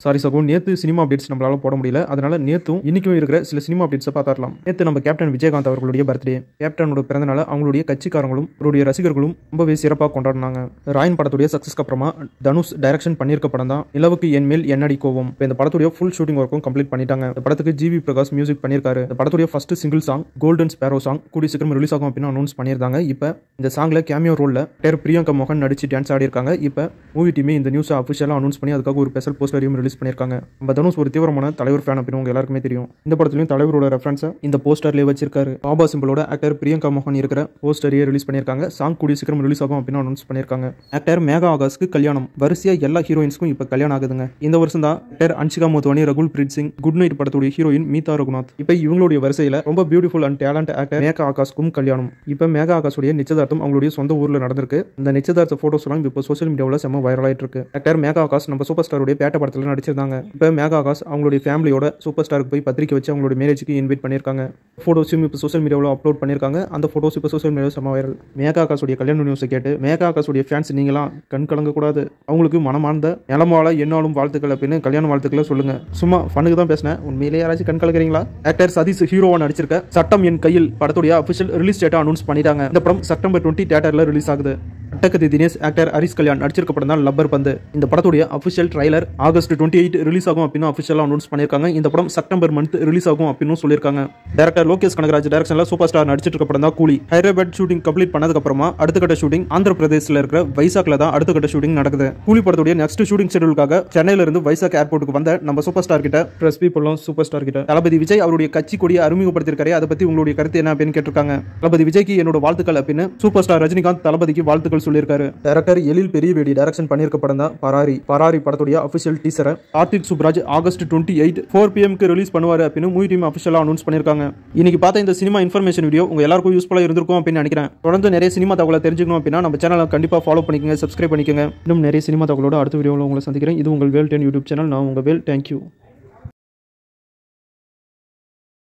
sorry சகோ நேற்று cinema updates நம்மளால போட முடியல அதனால நேற்றும் இன்னைக்கும் இருக்கிற சில சினிமா அப்டேட்ஸை பார்த்துடலாம் நேற்று நம்ம கேப்டன் விஜயகாந்த் அவர்களுடைய பர்த்டே கேப்டனோட பிறந்தநாள அவங்களுடைய கட்சிக்காரங்களும் அவருடைய ரசிகர்களும் ரொம்பவே சிறப்பாக கொண்டாடினாங்க ராயன் படத்துடைய சக்ஸஸ்க்கு அப்புறமா தனுஷ் டைரக்ஷன் பண்ணியிருக்க படம் தான் நிலவுக்கு என் மேல் என்னடி கோவம் இப்போ இந்த படத்துடைய ஃபுல் ஷூட்டிங் ஒர்க்கும் கம்ப்ளீட் பண்ணிட்டாங்க இந்த படத்துக்கு ஜிவி பிரகாஷ் மியூசிக் பண்ணியிருக்காரு இந்த படத்துடைய first single song golden sparrow song கூடிய சீக்கிரம் ரிலீஸ் ஆகும் அப்படின்னு அனௌன்ஸ் பண்ணியிருந்தாங்க இப்போ இந்த சாங்ல கேமியோ ரோல்ல பேர் பிரியங்கா மோகன் நடிச்சு டான்ஸ் ஆடி இருக்காங்க இப்போ மூவி டீமே இந்த நியூஸை அஃபிஷியலாக அனௌன்ஸ் பண்ணி அதுக்காக ஒரு ஸ்பெஷல் போஸ்டரையும் ரிலீஸ் பண்ணியிருக்காங்க நம்ம தனுஷ் ஒரு தீவிரமான தலைவர் ஃபேன் அப்படின்னு உங்க எல்லாருக்குமே தெரியும் இந்த படத்துலையும் தலைவரோட ரெஃபரன்ஸை இந்த போஸ்டர்லேயே வச்சிருக்காரு பாபா சிம்பிளோட ஆக்டர் பிரியங்கா மோகன் இருக்கிற போஸ்டரையே ரிலீஸ் பண்ணியிருக்காங்க சாங் கூடிய சீக்கிரம் ரிலீஸ் ஆகும் அப்படின்னு அனௌன்ஸ் பண்ணியிருக்காங்க ஆக்டர் மேகா ஆகாஸ்க்கு கல்யாணம் வரிசையா எல்லா ஹீரோயின்ஸ்க்கும் இப்போ கல்யாணம் ஆகுதுங்க இந்த வருஷம் தான் actor Anshika Motwani Rakul Preet Singh good night படத்துடைய ஹீரோயின் மீதா ரகுநாத் இப்போ இவங்களுடைய வரிசையில் ரொம்ப beautiful and talent actor Megha ஆகாஷ்க்கும் கல்யாணம் இப்போ மேகா ஆகாஷுடைய நிச்சயதார்த்தம் அவங்களுடைய சொந்த ஊரில் நடந்திருக்கு இந்த நிச்சயதார்த்த ஃபோட்டோஸ் எல்லாம் இப்போ சோஷியல் மீடியாவில் செம்ம வைரல் ஆயிட்டு இருக்கு ஆக்டர் மேகா ஆகாஷ் நம்ம சூப்பர் ஸ்டாருடைய பேட்ட படத்தில் நடிச்சிருந்தாங்க இப்போ மேகா ஆகாஷ் அவங்களுடைய ஃபேமிலியோட சூப்பர் ஸ்டாருக்கு போய் பத்திரிக்கை வச்சு அவங்களுடைய மேரேஜுக்கு இன்வைட் பண்ணியிருக்காங்க ஃபோட்டோஸும் இப்போ சோஷியல் மீடியாவில் அப்லோட் பண்ணியிருக்காங்க அந்த ஃபோட்டோஸ் இப்போ சோஷியல் மீடியாவில் செம்ம வைரல் மேகா ஆகாஷுடைய கல்யாண நியூஸை கேட்டு மேகா ஆகாஷுடைய ஃபேன்ஸ் நீங்களாம் கண் கலங்கக்கூடாது அவங்களுக்கு மனமார்ந்த நிலமால என்னாலும் வாழ்த்துக்கள் அப்படின்னு கல்யாண வாழ்த்துக்களை சொல்லுங்க சும்மா ஃபனுக்கு தான் பேசினேன் உண்மையிலேயே யாராச்சும் கண் கலக்குறீங்களா ஆக்டர் சதீஷ் ஹீரோவா நடிச்சிருக்க சட்டம் என் கையில் படத்துடைய அபிஷியல் ரிலீஸ் டேட்டா அனௌன்ஸ் பண்ணிட்டாங்க இந்த படம் செப்டம்பர் டுவெண்ட்டி தேட்டரில் ரிலீஸ் ஆகுது அட்டகதி தினேஷ் ஆக்டர் ஹரிஷ் கல்யாண் நடிச்சிருக்க படம் தான் லப்பர் பந்து இந்த படத்துடைய official trailer August twenty eight release ஆகும் அப்படின்னு அஃபிஷியலாக அனௌன்ஸ் பண்ணியிருக்காங்க இந்த படம் செப்டம்பர் மந்த் ரிலீஸ் ஆகும் அப்படின்னு சொல்லியிருக்காங்க டேரக்டர் லோகேஷ் கனகராஜ் டேரக்ஷனில் சூப்பர் ஸ்டார் நடிச்சிட்டு இருக்க படம் தான் கூலி ஹைதராபாத் ஷூட்டிங் கம்ப்ளீட் பண்ணதுக்கு அப்புறமா அடுத்த கட்ட ஷூட்டிங் ஆந்திர பிரதேசில் இருக்கிற வைசாக்ல தான் அடுத்த கட்ட ஷூட்டிங் நடக்குது கூலி படத்துடைய நெக்ஸ்ட் ஷூட்டிங் ஷெடியூலுக்காக சென்னையில இருந்து வைசாக் ஏர்போர்ட்டுக்கு வந்த நம்ம சூப்பர் ஸ்டார் கிட்ட பிரஸ் பீப்புளும் சூப்பர் ஸ்டார் கிட்ட தளபதி விஜய் அவருடைய கட்சி கொடியை அறிமுகப்படுத்திருக்காரு அதை பத்தி உங்களுடைய கருத்து என்ன அப்படின்னு கேட்டிருக்காங்க தளபதி விஜய்க்கு என்னோட வாழ்த்துக்கள் அப்படின்னு சூப்பர் ஸ்டார் ரஜினிகாந்த் தளபதிக்கு வாழ்த்துக்கள் சொல்லியிருக்காரு டேரக்டர் எழில் பெரியவேடி டைரக்ஷன் பண்ணியிருக்க படம் தான் பராரி பராரி படத்துடைய அஃபிஷியல் டீசரை Karthik Subbaraj August twenty eight four பிஎம்க்கு ரிலீஸ் பண்ணுவார் அப்படின்னு மூவி டீம் அஃபிஷியலாக அனௌன்ஸ் பண்ணியிருக்காங்க இன்னைக்கு பார்த்த இந்த சினிமா இன்ஃபர்மேஷன் வீடியோ உங்க எல்லாருக்கும் யூஸ்ஃபுல்லாக இருந்திருக்கும் அப்படின்னு நினைக்கிறேன் தொடர்ந்து நிறைய சினிமா தகவலை தெரிஞ்சுக்கணும் அப்படின்னா நம்ம சேனலை கண்டிப்பாக ஃபாலோ பண்ணிக்கங்க சப்ஸ்கிரைப் பண்ணிக்கங்க இன்னும் நிறைய சினிமா தகவலோட அடுத்த வீடியோவில் உங்களை சந்திக்கிறேன் இது உங்கள் வேல் டென் யூடியூப் சேனல் நான் உங்கள் வேல் தேங்க்யூ